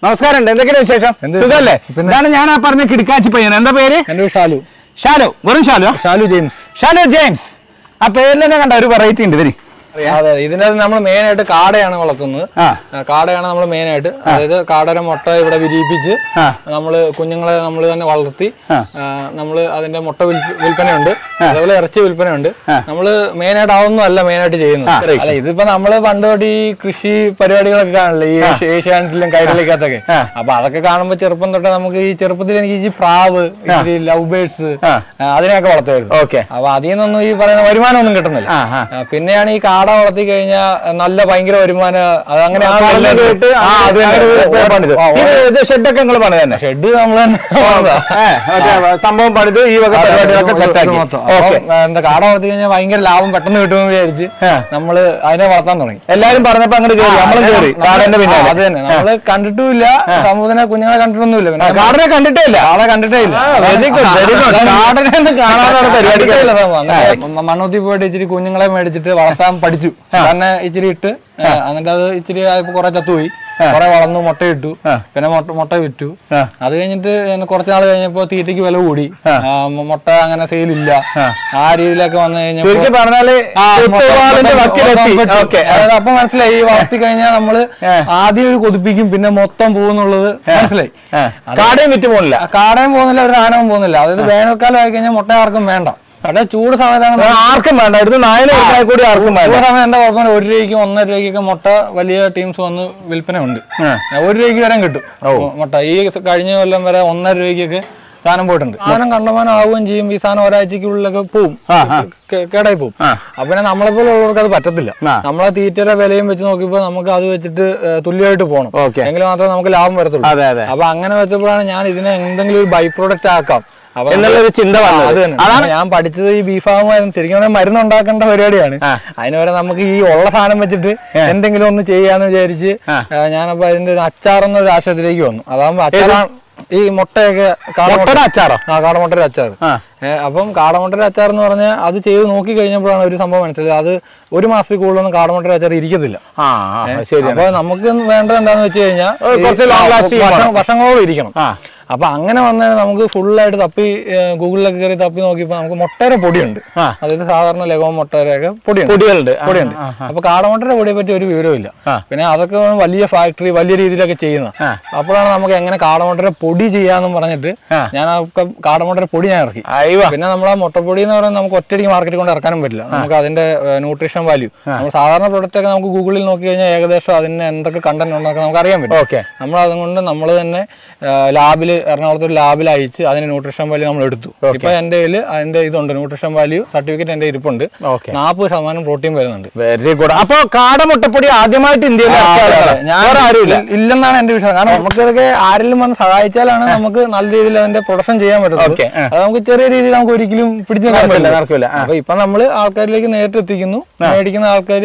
നമസ്കാരം ഉണ്ട് എന്തൊക്കെയാണ് വിശേഷം എന്ത് സുഖല്ലേ പിന്നെ? ഇതാണ് ഞാൻ ആ പറഞ്ഞ കിടക്കാച്ചി പയ്യൻ എന്താ പേര് എൻ്റെ പേര് ഷാലു ഷാലു വെറും ഷാലു ഷാലു ജെയിംസ് ഷാലു ജെയിംസ് ആ പേരിൽ തന്നെ കണ്ട ഒരു വെറൈറ്റി ഉണ്ട് വരി അതെ ഇതിന്റെ നമ്മൾ മെയിൻ ആയിട്ട് കാടയാണ് വളർത്തുന്നത് ആ ആ, കാടയാണ് നമ്മൾ മെയിൻ ആയിട്ട് അതായത് കാടയുടെ മുട്ട ഇവിടെ വിരിയിപ്പിച്ച് ആ. നമ്മൾ കുഞ്ഞുങ്ങളെ നമ്മൾ തന്നെ വളർത്തി ആ. നമ്മൾ അതിന്റെ മുട്ട വിൽപ്പ- വിൽപ്പനയുണ്ട് അതേപോലെ ഇറച്ചി വിൽപ്പനയുണ്ട് ആ. നമ്മൾ മെയിൻ ആയിട്ട് അതൊന്നും അല്ല മെയിൻ ആയിട്ട് ചെയ്യുന്നത് correct. അല്ല ഇതിപ്പോ നമ്മള് പണ്ട് തൊട്ട് ഈ കൃഷി പരിപാടികളൊക്കെ കാണില്ലേ ഈ ഏഷ്യ- ഏഷ്യാനെറ്റിലും കൈരളിക്കകത്തൊക്കെ ആ. അപ്പൊ അതൊക്കെ കാണുമ്പോ ചെറുപ്പം തൊട്ട് നമുക്ക് ഈ ചെറുപ്പത്തിൽ എനിക്ക് ഈ പ്രാവ് ഈ ലവ് ബേർഡ്സ് ആ. അതിനെയൊക്കെ വളർത്തുമായിരുന്നു ഓക്കെ അപ്പൊ അതിൽ നിന്നൊന്നും ഈ പറയുന്ന വരുമാനമൊന്നും കിട്ടുന്നില്ല ആ ആ ആ, പിന്നെയാണ് ഈ കാട വളർത്തി കഴിഞ്ഞാൽ നല്ല ഭയങ്കര വരുമാനം അത് അങ്ങനെ പറഞ്ഞു കേട്ട് ആ, അത് തന്നെ. അങ്ങനെ പണിത് ആ, ഇത് ഇത് ഷെഡൊക്കെ നിങ്ങൾ പണിത് തന്നെ ഷെഡ് നമ്മൾ തന്നെ പണിതാ. ഏ, മറ്റേ സംഭവം പണിത് ഈ വക അതെ, പരിപാടികളൊക്കെ ഇത് സെറ്റ് ആക്കി മൊത്തം. ഓക്കെ അപ്പം, എന്താ കാട വളർത്തി കഴിഞ്ഞാൽ ഭയങ്കര ലാഭം പെട്ടെന്ന് കിട്ടുമെന്ന് വിചാരിച്ച് ആ. നമ്മള് അതിനെ വളർത്താൻ തുടങ്ങി എല്ലാരും പറഞ്ഞപ്പോ അങ്ങോട്ട് കയറി നമ്മളും കയറി കാടന്റെ ആ, പിന്നാലെ അത് തന്നെ നമ്മള് കണ്ടിട്ടുമില്ല സമൂഹത്തിനെ കുഞ്ഞുങ്ങളെ കണ്ടിട്ടൊന്നുമില്ല പിന്നെ കാടനെ കണ്ടിട്ടേ ഇല്ല കാളെ കണ്ടിട്ടേ ഇല്ല വെരി ഗുഡ് വെരി ഗുഡ് കാടനെ ഒന്ന് കാണാനുള്ള പരിപാടി കണ്ടിട്ടേ ഇല്ല സംഭവം. അങ്ങനെ മ- മണ്ണൂത്തി പോയിട്ട് ഇച്ചിരി കുഞ്ഞുങ്ങളെ മേടിച്ചിട്ട് വളർത്താൻ പഠിച്ചു തന്നെ ഇച്ചിരി ഇട്ട് ആ, എന്നിട്ട് അത് ഇച്ചിരി ആയപ്പോ കുറെ ചത്തുപോയി കുറെ വളർന്നു മുട്ട ഇട്ടു പിന്നെ മുട്ട മുട്ട വിറ്റു ആ. അത് കഴിഞ്ഞിട്ട് പിന്നെ കുറച്ച് നാൾ കഴിഞ്ഞപ്പോ തീറ്റയ്ക്ക് വില കൂടി ആ, മ- മുട്ട അങ്ങനെ സെയിലില്ല ആ രീതിയിലൊക്കെ വന്നു കഴിഞ്ഞപ്പോ ചുരുക്കി പറഞ്ഞാല് ആ, മൊത്തം- കുത്തുവാളിന്റെ മൊത്തം- വക്കിലെത്തി മൊത്തം ഓക്കെ അതായത് അപ്പൊ മനസ്സിലായി ഈ വളർത്തി കഴിഞ്ഞാൽ നമ്മള് ആ. ആദ്യം ഒരു കൊതിപ്പിക്കും പിന്നെ മൊത്തം പോകുന്നുള്ളത് മനസ്സിലായി കാടയും വിറ്റ് പോണില്ല ആ, കാടയും പോകുന്നില്ല ഒരു സാധനവും പോകുന്നില്ല അതായത് വേനൽക്കാലം ആയി കഴിഞ്ഞാൽ മുട്ട ആർക്കും വേണ്ട പക്ഷേ ചൂട് സമയത്താണ് ആ, ആർക്കും വേണ്ട ഇവിടുന്ന് നായനെ കൊടുക്കാൻ കൂടി ആർക്കും വേണ്ട ചൂട് സമയം എന്താ കുഴപ്പമില്ല ഒരു രൂപയ്ക്കും ഒന്നര രൂപയ്ക്കൊക്കെ മുട്ട വലിയ ടീംസ് വന്ന് വിൽപ്പന ഉണ്ട് ആ. ഒരു രൂപയ്ക്ക് വരെ കിട്ടും മുട്ട ഈ കഴിഞ്ഞ കൊല്ലം വരെ ഒന്നര രൂപയ്ക്കൊക്കെ സാധനം പോയിട്ടുണ്ട് സാധനം കണ്ടമാനം ആവുകയും ചെയ്യും ഈ സാധനം ഒരാഴ്ചക്കുള്ളിലൊക്കെ പോവും ആ, ആ. കേ- കേടായി പോവും ആ. അപ്പൊ പിന്നെ നമ്മളെ പോലെ ഉള്ളവർക്ക് അത് പറ്റത്തില്ല ആ. നമ്മളെ തീറ്റയുടെ വിലയും വെച്ച് നോക്കിയപ്പോ നമുക്ക് അത് വെച്ചിട്ട് ഏ, തുല്യമായിട്ട് പോകണം ഓക്കെ. എങ്കിൽ മാത്രമേ നമുക്ക് ലാഭം വരത്തുള്ളൂ അതെ അതെ അപ്പൊ അങ്ങനെ വെച്ചപ്പോഴാണ് ഞാൻ ഇതിനെ എന്തെങ്കിലും ഒരു ബൈ പ്രോഡക്റ്റ് ആക്കാം അപ്പൊ എന്നുള്ളൊരു ചിന്ത ആ, വന്നത് അത് തന്നെ അപ്പൊ ഞാൻ പഠിച്ചത് ഈ ബീഫാമുമായിരുന്നു ശരിക്കും പറഞ്ഞാൽ മരുന്ന് ഉണ്ടാക്കേണ്ട പരിപാടിയാണ് ആ. അതിന് വരെ നമുക്ക് ഈ ഉള്ള സാധനം വെച്ചിട്ട് എന്തെങ്കിലും ഒന്ന് ചെയ്യാന്ന് വിചാരിച്ച് ആ. ആ, ഞാനപ്പോ അതിന്റെ ഒരു അച്ചാർ എന്നൊരു ആശയത്തിലേക്ക് വന്നു അതാകുമ്പോ അച്ചാറാണ് ഈ മുട്ടയൊക്കെ കാടമുട്ട മുട്ടയുടെ അച്ചാറോ ആ കാടമുട്ടയുടെ അച്ചാർ ആ. ഏഹ് അപ്പം കാടമുട്ടയുടെ അച്ചാർ എന്ന് പറഞ്ഞാൽ അത് ചെയ്ത് നോക്കി കഴിഞ്ഞപ്പോഴാണ് ഒരു സംഭവം മനസ്സിലായത് അത് ഒരു മാസത്തിൽ കൂടുതലൊന്നും കാടമുട്ടയുടെ അച്ചാർ ഇരിക്കത്തില്ല ആ ആ, ശരിയാണ് അപ്പൊ നമുക്ക് വേണ്ടത് എന്താന്ന് വെച്ച് കഴിഞ്ഞാൽ ഒരു കുറച്ച് long lasting വേണം. വർഷങ്ങളോളം ഇരിക്കണം ആ. അപ്പൊ അങ്ങനെ വന്ന് നമുക്ക് ഫുള്ളായിട്ട് തപ്പി ഏഹ് ഗൂഗിളിലൊക്കെ കയറി തപ്പി നോക്കിയപ്പോ നമുക്ക് മുട്ടയുടെ പൊടിയുണ്ട് ആ. അതായത് സാധാരണ ലഗോൺ മുട്ടയുടെയൊക്കെ പൊടിയുണ്ട് പൊടികളുണ്ട് ആ, പൊടിയുണ്ട് ആ, അപ്പൊ കാടമുട്ടയുടെ പൊടിയെ പറ്റി ഒരു വിവരമില്ല ആ. പിന്നെ അതൊക്കെ വലിയ ഫാക്ടറി വലിയ രീതിയിലൊക്കെ ചെയ്യുന്ന ആ. അപ്പോഴാണ് നമുക്ക് എങ്ങനെ കാടമുട്ടയുടെ പൊടി ചെയ്യാന്നും പറഞ്ഞിട്ട് ആ. ഞാൻ ആ കാടമുട്ടയുടെ പൊടി ഞാൻ ഇറക്കി അയവാ പിന്നെ നമ്മൾ ആ മുട്ടപ്പൊടി എന്ന് പറയുന്നത് നമുക്ക് ഒറ്റയടിക്ക് മാർക്കറ്റിൽ കൊണ്ട് ഇറക്കാനും പറ്റില്ല നമുക്ക് അതിന്റെ ന്യൂട്രീഷൻ വാല്യൂ നമ്മൾ സാധാരണ പ്രൊഡക്റ്റ് ഒക്കെ നമുക്ക് ഗൂഗിളിൽ നോക്കി കഴിഞ്ഞാൽ ഏകദേശം അതിന് എന്തൊക്കെ കണ്ടന്റ് ഉണ്ടെന്നൊക്കെ നമുക്ക് അറിയാൻ പറ്റും ഓക്കെ നമ്മൾ അതുകൊണ്ട് നമ്മൾ തന്നെ ലാബിൽ എറണാകുളത്ത് ഒരു ലാബിൽ അയച്ച് അതിന് ന്യൂട്രീഷൻ വാല്യൂ നമ്മൾ എടുത്തു ഇപ്പൊ എന്റെ കയ്യിൽ അതിന്റെ ഇതുണ്ട് ന്യൂട്രീഷൻ വാല്യൂ സർട്ടിഫിക്കറ്റ് എന്റെ ഇരിപ്പുണ്ട് ഓക്കെ നാൽപ്പത് ശതമാനം പ്രോട്ടീൻ വരുന്നുണ്ട് വെരി ഗുഡ് അപ്പൊ കാടമുട്ടപ്പൊടി ആദ്യമായിട്ട് ഇന്ത്യയിൽ ആ, ഇറക്കിയ അതെ, ആളാണ്. അതെ. ഞാൻ വേറെ ആരുമില്ല ഇല്ല- ഇല്ലെന്നാണ് എന്റെ വിഷയം കാരണം നമുക്കിതൊക്കെ ആരെങ്കിലും വന്ന് സഹായിച്ചാലാണ് നമുക്ക് നല്ല രീതിയിൽ അതിന്റെ പ്രൊഡക്ഷൻ ചെയ്യാൻ പറ്റുന്നത് Okay, ആ. അത് നമുക്ക് ചെറിയ രീതിയിൽ നമുക്ക് ഒരിക്കലും പിടിച്ചു നിൽക്കാൻ നടക്കില്ല, പറ്റില്ല. നടക്കില്ല. ആ. അപ്പൊ ഇപ്പൊ നമ്മള് ആൾക്കാരിലേക്ക് നേരിട്ട് എത്തിക്കുന്നു മേടിക്കുന്ന ആൾക്കാർ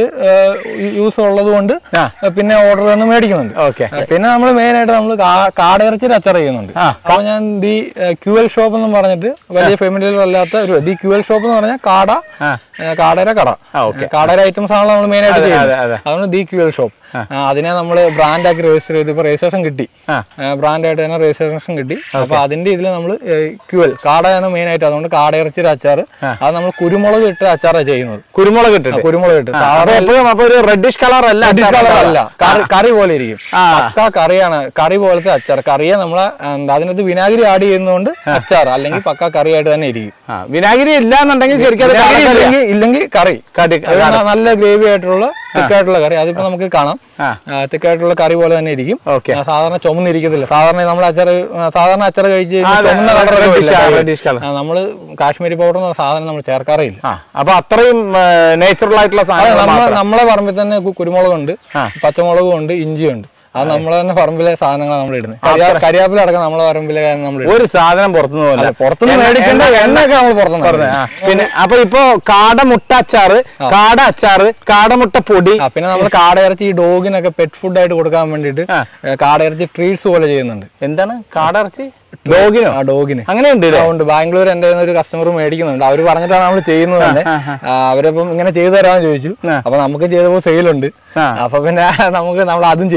യൂസ് ഉള്ളത് കൊണ്ട് ആ. പിന്നെ ഓർഡർ തന്ന് മേടിക്കുന്നുണ്ട് ഓക്കെ പിന്നെ നമ്മൾ മെയിൻ ആയിട്ട് നമ്മൾ കാടയിറച്ചിയുടെ അച്ചാർ ചെയ്യുന്നുണ്ട് ആ. അപ്പൊ ഞാൻ ദി ക്യു എൽ ഷോപ്പ് എന്ന് പറഞ്ഞിട്ട് വലിയ ഫെമിലിയർ അല്ലാത്ത ഒരു ദി ക്യു എൽ ഷോപ്പ് എന്ന് പറഞ്ഞാൽ കാട ആ. ഏ, കാടയുടെ കട ആ, okay. കാടയുടെ ഐറ്റംസ് ആണല്ലോ നമ്മൾ മെയിൻ ആയിട്ട് അതെ, ചെയ്യുന്നത് അതെ, അതെ. അതുകൊണ്ട് ദി ക്യു എൽ ഷോപ്പ് അതിനെ നമ്മൾ ബ്രാൻഡാക്കി രജിസ്റ്റർ ചെയ്ത് ഇപ്പൊ രജിസ്ട്രേഷൻ കിട്ടി ആ. ബ്രാൻഡായിട്ട് തന്നെ രജിസ്ട്രേഷൻ കിട്ടി അപ്പൊ അതിന്റെ ഇതിൽ നമ്മൾ ക്യു എൽ കാടയാണ് മെയിൻ ആയിട്ട് അതുകൊണ്ട് കാടയിറച്ചിയുടെ അച്ചാർ അത് നമ്മൾ കുരുമുളക് ഇട്ട് അച്ചാറാണ് ചെയ്യുന്നത് കുരുമുളക് ഇട്ടിട്ട് കുരുമുളക് ഇട്ട് അപ്പൊ എപ്പോഴും അപ്പൊ ഒരു റെഡിഷ് കളർ അല്ല Red അച്ചാർ colour കളർ. അല്ല കറി കറി പോലെ ഇരിക്കും ആ. പക്ക കറിയാണ് കറി പോലത്തെ അച്ചാർ കറിയെ നമ്മളെ എന്താ അതിനകത്ത് വിനാഗിരി ആഡ് ചെയ്യുന്നതുകൊണ്ട് അച്ചാർ അല്ലെങ്കിൽ പക്ക കറിയായിട്ട് തന്നെ ഇരിക്കും ആ, വിനാഗിരി ഇല്ല എന്നുണ്ടെങ്കിൽ ശരിക്കും അത് വിനാഗിരി കാടക്കറിയാ. ഇല്ലെങ്കിൽ ഇല്ലെങ്കിൽ കറി കടി അത് ന- നല്ല ഗ്രേവി ആയിട്ടുള്ള തിക്കായിട്ടുള്ള കറി അതിപ്പോ നമുക്ക് കാണാം ആ. തിക്കായിട്ടുള്ള കറി പോലെ തന്നെ ഇരിക്കും Okay. ആ, സാധാരണ ചുമന്നിരിക്കത്തില്ല സാധാരണ നമ്മൾ അച്ചാർ സാധാരണ അച്ചാർ കഴിച്ച് കഴിഞ്ഞാൽ ആ, അതെ, ചുമന്ന red- കളർ reddish ആ, reddish colour. നമ്മള് കാശ്മീരി പൗഡർ എന്ന സാധനം നമ്മൾ ചേർക്കാറില്ല ആ അപ്പൊ അത്രയും നേച്ചുറൽ ആയിട്ടുള്ള അതെ, സാധനങ്ങൾ നമ്മളെ മാത്രം. നമ്മളെ പറമ്പിൽ തന്നെ കു- കുരുമുളകുണ്ട് ആ. പച്ചമുളകും ഉണ്ട് ഇഞ്ചിയുണ്ട് അത് നമ്മളെ തന്നെ പറമ്പിലെ സാധനങ്ങളാണ് നമ്മൾ ഇടുന്നത് കരിയാപ്പില അടക്കം നമ്മളെ പറമ്പിലെ നമ്മൾ ഒരു സാധനം പുറത്തുനിന്ന് പോലെ അല്ല, പുറത്തുനിന്ന് മേടിക്കേണ്ട എണ്ണയൊക്കെ നമ്മൾ പുറത്തുനിന്ന് പറഞ്ഞ പിന്നെ അപ്പൊ ഇപ്പൊ കാടമുട്ട അച്ചാറ് കാട അച്ചാറ് കാടമുട്ട പൊടി ആ പിന്നെ നമ്മൾ കാടയിറച്ചി ഈ ഡോഗിനൊക്കെ പെറ്റ് ഫുഡ് ആയിട്ട് കൊടുക്കാൻ വേണ്ടിയിട്ട് ആ. ഏ, കാടയിറച്ചി ട്രീറ്റ്സ് പോലെ ചെയ്യുന്നുണ്ട് എന്താണ് കാടയിറച്ചി ഡോഗിനോ ആ ഡോഗിന് അങ്ങനെ ഉണ്ട് ആ, ഉണ്ട് ബാംഗ്ലൂർ എന്റെ കയ്യിൽ നിന്ന് ഒരു കസ്റ്റമർ മേടിക്കുന്നുണ്ട് അവർ പറഞ്ഞിട്ടാണ് നമ്മൾ ചെയ്യുന്നത് തന്നെ ആ, അവരപ്പം ഇങ്ങനെ ചെയ്തു തരാമെന്ന് ചോദിച്ചു ആ. അപ്പൊ നമുക്ക് ചെയ്തപ്പോൾ സെയിലുണ്ട് ആ. അപ്പൊ പിന്നെ നമുക്ക് നമ്മൾ അതും ചെയ്യുന്നുണ്ട് ഇപ്പൊ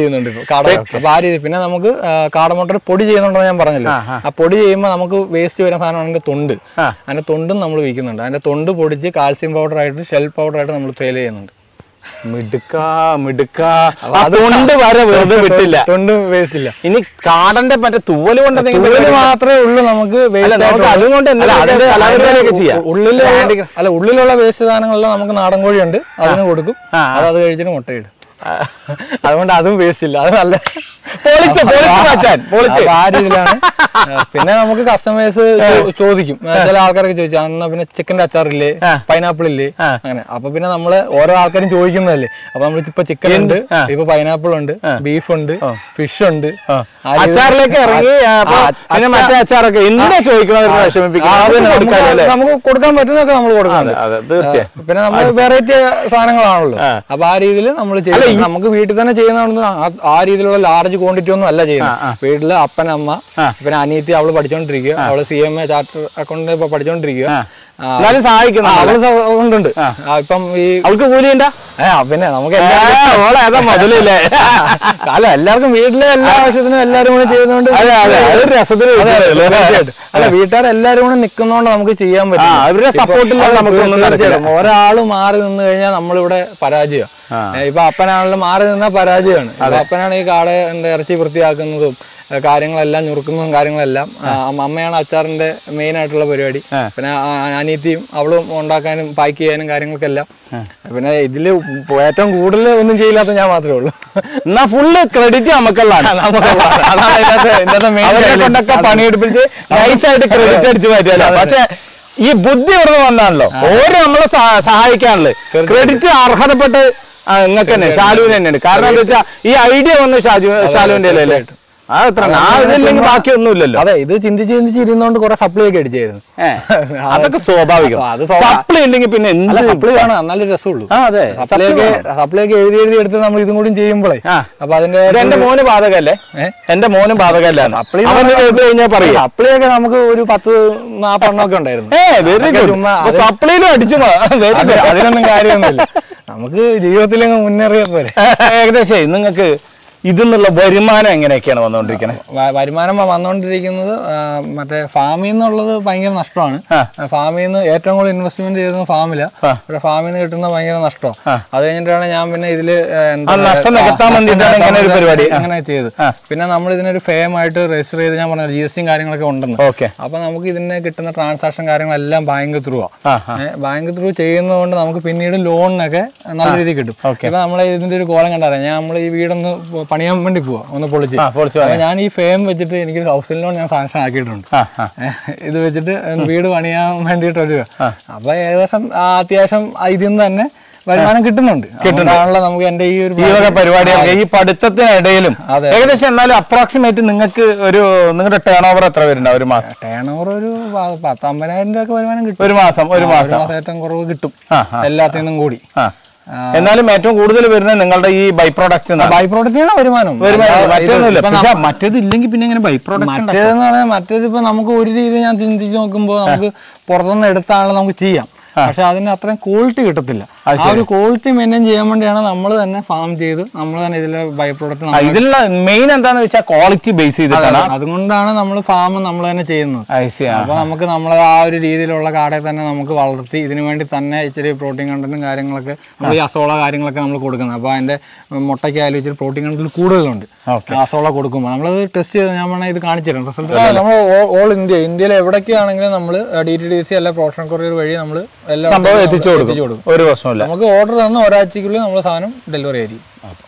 കാട അപ്പൊ ആ രീതി പിന്നെ നമുക്ക് ആ, കാടമുട്ട പൊടി ചെയ്യുന്നുണ്ടെന്ന് ഞാൻ പറഞ്ഞല്ലോ ആ പൊടി ചെയ്യുമ്പോൾ നമുക്ക് വേസ്റ്റ് വരുന്ന സാധനമാണ് അതിന്റെ തൊണ്ട് ആ. അതിന്റെ തൊണ്ടും നമ്മൾ വിൽക്കുന്നുണ്ട് അതിന്റെ തൊണ്ട് പൊടിച്ച് കാൽസ്യം പൗഡർ ആയിട്ട് ഷെൽ പൗഡർ ആയിട്ട് നമ്മൾ സെയിൽ ചെയ്യുന്നുണ്ട് മിടുക്ക മിടുക്ക അതുകൊണ്ട് വരെ വെറുതെ വിട്ടില്ല തൊണ്ട് വേസ്റ്റ് ഇല്ല ഇനി കാടന്റെ മറ്റേ തൂവല് കൊണ്ട് എന്തെങ്കിലും ഉള്ളില് പരിപാടി- മാത്രമേ ഉള്ളൂ നമുക്ക് waste അല്ല, നമുക്ക് ആയിട്ടുള്ളത്. അതുകൊണ്ട് അല്ല, എന്തെങ്കിലും അതിന്റെ- കലാപരിപാടിയൊക്കെ ചെയ്യാം. ഉള്ളില് Handicraft. അല്ല ഉള്ളിലുള്ള വേസ്റ്റ് സാധനങ്ങളെല്ലാം നമുക്ക് നാടൻ കോഴിയുണ്ട് അതിന് കൊടുക്കും ആ, അത് അത് കഴിച്ചിട്ട് മുട്ടയിടും അതുകൊണ്ട് അതും വേസ്റ്റ് ഇല്ല അത് നല്ല പൊളിച്ച്, പൊളിച്ച് മച്ചാൻ, പൊളിച്ച്. അപ്പൊ ആ രീതിയിലാണ് ആ, പിന്നെ നമുക്ക് കസ്റ്റമേഴ്സ് ചോദിക്കും ആ, ചില ആൾക്കാരൊക്കെ ചോദിച്ചു അന്ന് പിന്നെ ചിക്കന്റെ അച്ചാറില്ലേ ആ. പൈനാപ്പിൾ ഇല്ലേ ആ. അങ്ങനെ അപ്പൊ പിന്നെ നമ്മള് ഓരോ ആൾക്കാരും ചോദിക്കുന്നതല്ലേ അപ്പൊ നമ്മൾ ഇപ്പൊ ചിക്കൻ ഉണ്ട് ആ. ഇപ്പൊ പൈനാപ്പിൾ ഉണ്ട് ബീഫ് ഉണ്ട് ഫിഷ് ഉണ്ട് ആ. ആ രീതിയിൽ- അച്ചാറിലേക്ക് ഇറങ്ങി ആ, അപ്പൊ ആ, പിന്നെ മറ്റേ അച്ചാറൊക്കെ എന്തിനാ ചോദിക്കണവർക്ക് ആ, വിഷമിപ്പിക്കുന്നത് അത് നമുക്ക് നമുക്ക് കൊടുക്കാലോ അല്ലേ? നമുക്ക് കൊടുക്കാൻ പറ്റുന്നതൊക്കെ നമ്മൾ കൊടുക്കുന്നുണ്ട് അതെ, അതെ, തീർച്ചയായും. ആ, പിന്നെ നമ്മൾ വെറൈറ്റി സാധനങ്ങളാണല്ലോ ആ. അപ്പൊ ആ രീതിയിൽ നമ്മൾ ചെയ്യും നമുക്ക് വീട്ടിൽ തന്നെ ചെയ്യുന്നതൊന്നും ആ- ആ രീതിയിലുള്ള ലാർജ് ക്വാണ്ടിറ്റി ഒന്നും അല്ല ചെയ്യുന്നത് വീട്ടില് അപ്പൻ അമ്മ പിന്നെ അനിയത്തി അവള് പഠിച്ചോണ്ടിരിക്കുക അവള് C M A charter account ഇപ്പൊ പഠിച്ചോണ്ടിരിക്കുക ആ, എന്നാലും സഹായിക്കുന്നു ആ, അവള് സ- ഉണ്ട് ഉണ്ട് ആ, ഇപ്പം ഈ അവൾക്ക് കൂലിയുണ്ടാ ഏ, പിന്നെ നമുക്ക് ഏ, എല്ലാവർക്കും ഓളെ ഏതാ മുതലില്ലേ അല്ല എല്ലാവർക്കും വീട്ടിലെ എല്ലാ ആവശ്യത്തിനും എല്ലാവരും കൂടെ ചെയ്യുന്നോണ്ട് അതെ അതെ അതൊരു രസത്തിന് അതെ, അതെ, വിളിച്ചതല്ലേ? തീർച്ചയായിട്ടും. അല്ല വീട്ടുകാരെല്ലാരും കൂടെ നിൽക്കുന്നോണ്ട് നമുക്ക് ചെയ്യാൻ പറ്റും ആ, അവരുടെ support ഇല്ലാതെ നമുക്കൊന്നും നടക്കില്ല. ഒരാള് മാറി നിന്ന് കഴിഞ്ഞാൽ നമ്മളിവിടെ പരാജയം ഇപ്പൊ അപ്പനാണെങ്കിലും മാറി നിന്നാൽ പരാജയമാണ് ഇപ്പൊ അപ്പനാണ് ഈ കാട എന്താ ഇറച്ചി വൃത്തിയാക്കുന്നതും ഏ, കാര്യങ്ങളെല്ലാം ഞുറുക്കുന്നതും കാര്യങ്ങളെല്ലാം ആ, അമ്മ- അമ്മയാണ് അച്ചാറിന്റെ മെയിൻ ആയിട്ടുള്ള പരിപാടി പിന്നെ ആ, അനിയത്തിയും അവളും ഉണ്ടാക്കാനും പാക്ക് ചെയ്യാനും കാര്യങ്ങൾക്കെല്ലാം പിന്നെ ഇതില് ഏറ്റവും കൂടുതൽ ഒന്നും ചെയ്യില്ലാത്ത ഞാൻ മാത്രമേ ഉള്ളൂ എന്നാ ഫുള്ള് ക്രെഡിറ്റ് നമുക്കുള്ളതാണ് അതാണ് ഇതിനകത്ത് ഇതിനകത്ത് main അവരെ highlight. കൊണ്ടൊക്കെ പണിയെടുപ്പിച്ച് നൈസായിട്ട് ക്രെഡിറ്റ് അടിച്ചു മാറ്റിയല്ലോ പക്ഷെ ഈ ബുദ്ധി ഇവിടെ വന്നാണല്ലോ ഓരോ നമ്മളെ സഹ- സഹായിക്കാണല്ലോ ക്രെഡിറ്റ് അർഹതപ്പെട്ട് നിങ്ങൾക്ക് തന്നെ ഷാലുവിന് തന്നെയാണ് കാരണം എന്താ വെച്ചാൽ ഈ ഐഡിയ വന്നു ഷാജു ഷാലുവിന്റെ അല്ലേ ആ എത്ര ആ ഇതില്ലെങ്കിൽ ബാക്കിയൊന്നുമില്ലല്ലോ അതെ ഇത് ചിന്തിച്ച് ചിന്തിച്ച് ഇരുന്നോണ്ട് കുറെ സപ്ലൈ ഒക്കെ അടിച്ചായിരുന്നു ഏ, അതൊക്കെ സ്വാഭാവികം അപ്പൊ അത് സ്വാഭാ- സപ്ലി ഉണ്ടെങ്കിൽ പിന്നെ അല്ല എന്ത് സപ്ലൈ ആണ് എന്നാലും രസമുള്ളൂ ആ അതെ സപ്ലൈ ഒക്കെ സപ്ലൈ ഒക്കെ എഴുതി എഴുതി എടുത്ത് നമ്മൾ ഇതും കൂടി ചെയ്യുമ്പോഴേ ആ. അപ്പൊ അതിന്റെ ഇത് എന്റെ മോന് ബാധകല്ലേ ഏ? എന്റെ മോനും ബാധകല്ല സപ്ലൈ അവൻ കേട്ട് കഴിഞ്ഞാൽ പറയാ സപ്ലൈ ഒക്കെ നമുക്ക് ഒരു പത്ത് നാപ്പെണ്ണമൊക്കെ ഉണ്ടായിരുന്നു ഏ വെരി അതൊക്കെ ഗുഡ് ചുമ്മാ അത് സപ്ലിയിലും അടിച്ചു വെരി അത് അതിനൊന്നും കാര്യമൊന്നുമില്ല നമുക്ക് ജീവിതത്തിൽ മുന്നേറിയ പോലെ ഏകദേശം നിങ്ങൾക്ക് ഇതിന്നുള്ള വരുമാനം എങ്ങനെയൊക്കെയാണ് വന്നുകൊണ്ടിരിക്കുന്നത് വ- വരുമാനം വന്നുകൊണ്ടിരിക്കുന്നത് ആ, മറ്റേ ഫാമിൽ നിന്നുള്ളത് ഭയങ്കര നഷ്ടമാണ് ആ. ഫാമിൽ നിന്ന് ഏറ്റവും കൂടുതൽ ഇൻവെസ്റ്റ്മെന്റ് ചെയ്യുന്നത് ഫാമില പക്ഷെ ഫാമിൽ നിന്ന് കിട്ടുന്ന ഭയങ്കര നഷ്ടമാണ് അത് കഴിഞ്ഞിട്ടാണ് ഞാൻ പിന്നെ ഇതില് ആ, എന്താ ആ നഷ്ടം പറയാ, നികത്താൻ ആ, വേണ്ടിയിട്ടാണ് ഇങ്ങനെ ഒരു പരിപാടി. ആ. അങ്ങനെ ചെയ്ത് പിന്നെ നമ്മൾ ഇതിനൊരു ഫെയിം ആയിട്ട് രജിസ്റ്റർ ചെയ്ത് ഞാൻ പറഞ്ഞ ജി എസ് ടിയും കാര്യങ്ങളൊക്കെ ഉണ്ടെന്ന് ഓക്കെ അപ്പൊ നമുക്ക് ഇതിന് കിട്ടുന്ന ട്രാൻസാക്ഷൻ കാര്യങ്ങളെല്ലാം ബാങ്ക് ത്രൂ ആ, ആ. ബാങ്ക് ത്രൂ ചെയ്യുന്നതുകൊണ്ട് നമുക്ക് പിന്നീട് ലോണിനൊക്കെ നല്ല രീതിയിൽ കിട്ടും ഇപ്പൊ നമ്മളെ ഇതിന്റെ ഒരു കോലം കണ്ടറിയാം ഞാൻ നമ്മൾ ഈ വീടൊന്ന് പണിയാൻ വേണ്ടി പോവാ ഒന്ന് പൊളിച്ച് ആ, പൊളിച്ച് അപ്പൊ ഞാൻ ഈ ഫെയിം വെച്ചിട്ട് എനിക്ക് ഹൗസിംഗ് ലോൺ ഞാൻ സാങ്ഷൻ ആക്കിയിട്ടുണ്ട് ആ ആ ഏഹ് ഇത് വെച്ചിട്ട് വീട് പണിയാൻ വേണ്ടിയിട്ടൊരു അപ്പൊ ഏകദേശം ആ അത്യാവശ്യം ഇതിൽ നിന്ന് തന്നെ വരുമാനം കിട്ടുന്നുണ്ട് അതുകൊണ്ടാണല്ലോ നമുക്ക് എന്റെ ഈ ഒരു ഈ വക പരിപാടിയൊക്കെ ഈ പഠിത്തത്തിനിടയിലും അതെ. ഏകദേശം എന്നാലും അപ്രോക്സിമേറ്റ് നിങ്ങൾക്ക് ഒരു നിങ്ങളുടെ ടേൺ ഓവർ എത്ര വരുന്നുണ്ട് ഒരു മാസം ടേൺ ഓവർ ഒരു പ- പത്ത് അമ്പതിനായിരം രൂപ ഒക്കെ വരുമാനം കിട്ടും ഒരു മാസം ഒരു ആ, മാസം മാസം ഏറ്റവും കുറവ് കിട്ടും ആ, ആ. എല്ലാത്തിൽ നിന്നും കൂടി ആ എന്നാലും ഏറ്റവും കൂടുതൽ വരുന്നത് നിങ്ങളുടെ ഈ ബൈ പ്രോഡക്റ്റ് ബൈ പ്രോഡക്റ്റിനാണ് വരുമാനം അല്ലാതെ മറ്റൊന്നുമില്ല ഇപ്പൊ പക്ഷെ മറ്റേത് ഇല്ലെങ്കിൽ പിന്നെ എങ്ങനെ ബൈ പ്രോഡക്റ്റ് മറ്റേതെന്ന് പറഞ്ഞാൽ മറ്റേത് ഇപ്പൊ നമുക്ക് ഒരു രീതി ഞാൻ ചിന്തിച്ച് നോക്കുമ്പോൾ നമുക്ക് പുറത്തുനിന്ന് എടുത്താണല്ലോ നമുക്ക് ചെയ്യാം പക്ഷെ അതിന് അത്രയും ക്വാളിറ്റി കിട്ടത്തില്ല ആ ഒരു ക്വാളിറ്റി മെയിൻറ്റെയിൻ ചെയ്യാൻ വേണ്ടിയാണ് നമ്മൾ തന്നെ ഫാം ചെയ്ത് നമ്മൾ തന്നെ ഇതിലെ ബൈ പ്രോഡക്റ്റ് ഇതിലുള്ള മെയിൻ എന്താന്ന് വെച്ചാൽ ക്വാളിറ്റി ബേസ് ചെയ്തിട്ടാണ് അതുകൊണ്ടാണ് നമ്മൾ ഫാം നമ്മൾ തന്നെ ചെയ്യുന്നത് I see, ആ. അപ്പൊ നമുക്ക് നമ്മളെ ആ ഒരു രീതിയിലുള്ള കാടയെ തന്നെ നമുക്ക് വളർത്തി ഇതിനു വേണ്ടി തന്നെ ഇച്ചിരി പ്രോട്ടീൻ കണ്ടന്റും കാര്യങ്ങളൊക്കെ നമ്മൾ ഈ അസോള കാര്യങ്ങളൊക്കെ നമ്മൾ കൊടുക്കുന്നത് അപ്പൊ അതിന്റെ മുട്ടയ്ക്കായാലും ഇച്ചിരി പ്രോട്ടീൻ കണ്ടന്റ് കൂടുതലുണ്ട് അസോള കൊടുക്കുമ്പോൾ നമ്മളത് ടെസ്റ്റ് ചെയ്ത് ഞാൻ വേണേൽ ഇത് കാണിച്ചു തരാം റിസൾട്ട് നമ്മൾ ഓൾ ഇന്ത്യ ഇന്ത്യയിൽ എവിടേക്കാണെങ്കിലും നമ്മൾ ഡി ടി ഡി സി അല്ല പ്രൊഫഷണൽ കൊറിയർ വഴി നമ്മൾ എല്ലാ സംഭവം എത്തിച്ചു കൊടുക്കും ഒരു പ്രശ്നമില്ല നമുക്ക് ഓർഡർ തന്ന ഒരാഴ്ചക്കുള്ളിൽ നമ്മൾ സാധനം ഡെലിവറി ആയിരിക്കും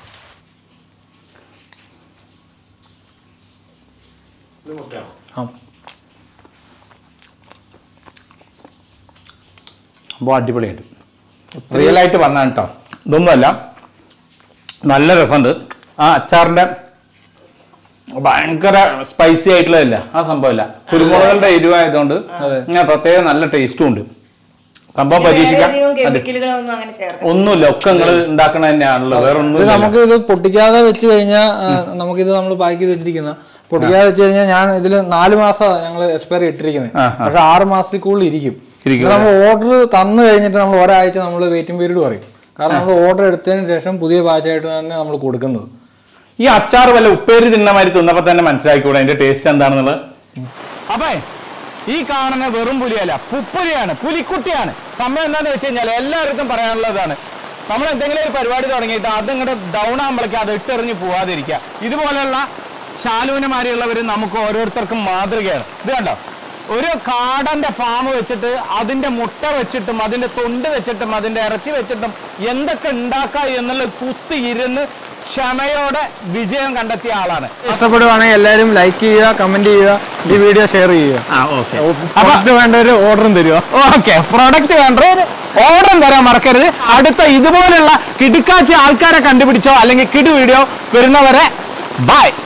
ആ അപ്പോൾ അടിപൊളിയായിട്ട് റിയൽ ആയിട്ട് പറഞ്ഞാണ് കേട്ടോ ഇതൊന്നുമല്ല നല്ല രസമുണ്ട് ആ അച്ചാറിന്റെ ഭയങ്കര സ്പൈസി ആയിട്ടുള്ളതല്ല ആ സംഭവമല്ല കുരുമുളകളുടെ എരിവായതുകൊണ്ട് ഇങ്ങനെ പ്രത്യേക നല്ല ടേസ്റ്റും ഉണ്ട് സംഭവം പരീക്ഷിക്കാം വളരെയധികം കെമിക്കലുകളൊന്നും അങ്ങനെ ചേർക്കാം ഒന്നുമില്ല ഒക്കെ നിങ്ങൾ ഉണ്ടാക്കണ തന്നെയാണല്ലോ വേറെ ഇത് ഒന്നും നമുക്ക് ഇത് പൊട്ടിക്കാതെ വെച്ച് കഴിഞ്ഞാൽ നമുക്കിത് നമ്മൾ പാക്ക് ചെയ്ത് വെച്ചിരിക്കുന്ന പൊട്ടിക്കാതെ വെച്ച് കഴിഞ്ഞാൽ ഞാൻ ഇതിൽ നാല് മാസം ഞങ്ങൾ എക്സ്പയറി ഇട്ടിരിക്കുന്നത് പക്ഷെ ആറ് മാസത്തിൽ കൂടുതൽ ഇരിക്കും ഇരിക്കും, നമ്മൾ ഓർഡർ തന്നു കഴിഞ്ഞിട്ട് നമ്മൾ ഒരാഴ്ച നമ്മൾ വെയിറ്റിംഗ് പീരീഡ് പറയും കാരണം നമ്മൾ ഓർഡർ എടുത്തതിന് ശേഷം പുതിയ ബാച്ചായിട്ട് തന്നെ നമ്മൾ കൊടുക്കുന്നത് ഈ അച്ചാർ വല്ല ഉപ്പേരി തിന്ന മാതിരി തിന്നപ്പോ തന്നെ മനസ്സിലാക്കിക്കൂടെ അതിന്റെ ടേസ്റ്റ് എന്താണെന്നുള്ളത് അപ്പേ ഈ കാണുന്ന വെറും പുലിയല്ല പുപ്പുലിയാണ് പുലിക്കുട്ടിയാണ് സമയം എന്താന്ന് വെച്ച് കഴിഞ്ഞാൽ എല്ലാവർക്കും പറയാനുള്ളതാണ് നമ്മൾ എന്തെങ്കിലും ഒരു പരിപാടി തുടങ്ങിയിട്ട് അത് ഇങ്ങോട്ട് ഡൗൺ ആകുമ്പോഴേക്കും അത് ഇട്ടെറിഞ്ഞ് പോവാതിരിക്കുക ഇതുപോലെയുള്ള ശാലൂനമാരിയുള്ളവർ നമുക്ക് ഓരോരുത്തർക്കും മാതൃകയാണ് ഇത് കണ്ടോ ഒരു കാടന്റെ ഫാം വെച്ചിട്ട് അതിന്റെ മുട്ട വെച്ചിട്ടും അതിന്റെ തൊണ്ട് വെച്ചിട്ടും അതിന്റെ ഇറച്ചി വെച്ചിട്ടും എന്തൊക്കെ ഉണ്ടാക്കാം എന്നുള്ള കുത്തി ഇരുന്ന് ക്ഷമയോടെ വിജയം കണ്ടെത്തിയ ആളാണ് ഇഷ്ടപ്പെടുവാണെങ്കിൽ എല്ലാവരും ലൈക്ക് ചെയ്യുക കമന്റ് ചെയ്യുക ഈ വീഡിയോ ഷെയർ ചെയ്യുക ആ ഓക്കെ അപ്പൊ വേണ്ടവര് ഓർഡറും തരുക ഓക്കെ പ്രൊഡക്റ്റ് വേണ്ടത് ഓർഡർ തരാൻ മറക്കരുത് അടുത്ത ഇതുപോലുള്ള കിടുക്കാച്ചി ആൾക്കാരെ കണ്ടുപിടിച്ചോ അല്ലെങ്കിൽ കിടു വീഡിയോ വരുന്നവരെ ബൈ